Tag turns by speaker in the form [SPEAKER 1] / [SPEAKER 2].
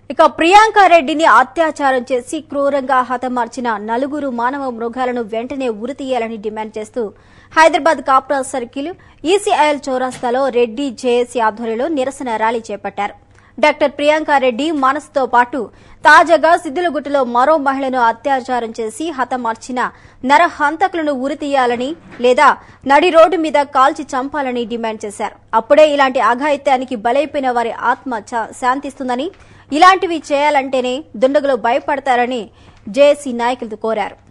[SPEAKER 1] ఇక ప్రియాంక రెడ్డిని అత్యాచారం చేసి క్రూరంగా హతమార్చిన నలుగురు మానవ మృగాలను వెంటనే ఉరితీయాలని డిమాండ్ చేస్తూ హైదరాబాద్ కాప్రా సర్కిల్ ఈసీఐఎల్ చౌరాస్తాలో రెడ్డి జేఏసీ ఆధ్వర్యంలో నిరసన ర్యాలీ చేపట్టారు డాక్టర్ ప్రియాంక రెడ్డి మనసుతో పాటు తాజాగా సిద్దిలగుట్టలో మరో మహిళను అత్యాచారం చేసి హతమార్చిన నరహంతకులను ఉరితీయాలని లేదా నడి రోడ్డు మీద కాల్చి చంపాలని డిమాండ్ చేశారు అప్పుడే ఇలాంటి అఘాయిత్యానికి బలైపోయిన వారి ఆత్మ చ- శాంతిస్తుందని ఇలాంటివి చేయాలంటేనే దుండగులు భయపడతారని జేఏసీ నాయకులు కోరారు